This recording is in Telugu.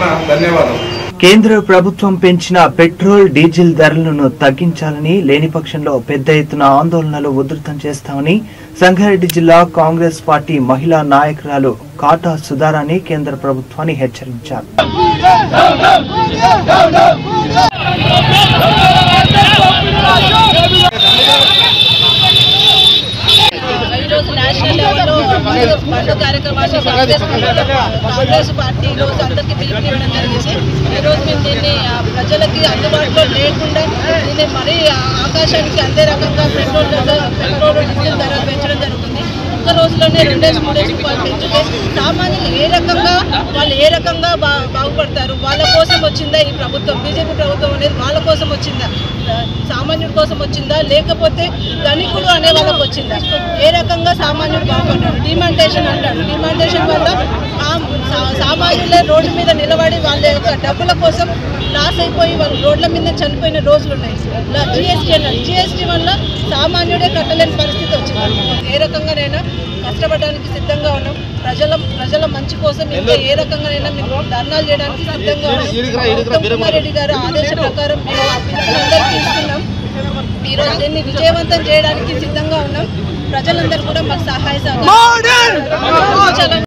తరఫున ధన్యవాదాలు కేంద్ర ప్రభుత్వం పెంచిన పెట్రోల్ డీజిల్ ధరలను తగ్గించాలని లేని పక్షంలో పెద్ద ఎత్తున ఆందోళనలు ఉధృతం చేస్తామని సంగారెడ్డి జిల్లా కాంగ్రెస్ పార్టీ మహిళా నాయకురాలు కాటా సుధారాణి కేంద్ర ప్రభుత్వాన్ని హెచ్చరించారు ఈరోజు నేషనల్ లెవెల్లో బంద్ బంద్ కార్యక్రమాన్ని కాంగ్రెస్ కాంగ్రెస్ పార్టీ ఈరోజు అందరికీ పిలుపునివ్వడం జరిగింది ఈరోజు మేము దీన్ని ఆ, ప్రజలకి అందుబాటులో లేకుండా దీన్ని మరీ ఆ- ఆకాశానికి అందే రకంగా పెట్రోల్ ధర- పెట్రోల్ డీజిల్ ధరలు పెంచడం జరుగుతుంది ఒక్క రోజులోనే రెండేసి మూడేసి రూపాయలు పెంచితే సామాన్యులు ఏ రకంగా వాళ్ళు ఏ రకంగా బా బాగుపడతారు వాళ్ళ కోసం వచ్చిందా ఈ ప్రభుత్వం బీజేపీ ప్రభుత్వం అనేది వాళ్ళ కోసం వచ్చిందా ఆ, సామాన్యుడి కోసం వచ్చిందా లేకపోతే ధనికులు అనే వాళ్ళకి వచ్చిందా ఏ రకంగా సామాన్యుడు బాగుపడ్డాడు డిమాండేషన్ అంటాడు డిమాండేషన్ వల్ల ఆ సా- సామాన్యులే రోడ్డు మీద నిలబడి వాళ్ళ యొక్క డబ్బుల కోసం లాస్ అయిపోయి వాళ్ళు రోడ్ల మీద చనిపోయిన రోజులు ఉన్నాయి జిఎస్టీ అన్నారు జిఎస్టీ వల్ల సామాన్యుడే కట్టలేని పరిస్థితి వచ్చింది ఏ రకంగానైనా కష్టపడడానికి సిద్ధంగా ఉన్నాం ప్రజల ప్రజల మంచి కోసం ఇంకా ఏ రకంగానైనా మేము ధర్నాలు చేయడానికి సిద్ధంగా ఉన్నాం ఉత్తమ్ కుమార్ రెడ్డి గారు ఆదేశ ప్రకారం మేము ఆ పిలుపులందరికీ ఇస్తున్నాం ఈరోజు దీన్ని విజయవంతం చేయడానికి సిద్ధంగా ఉన్నాం ప్రజలందరూ కూడా మాకు సహాయ సహకారం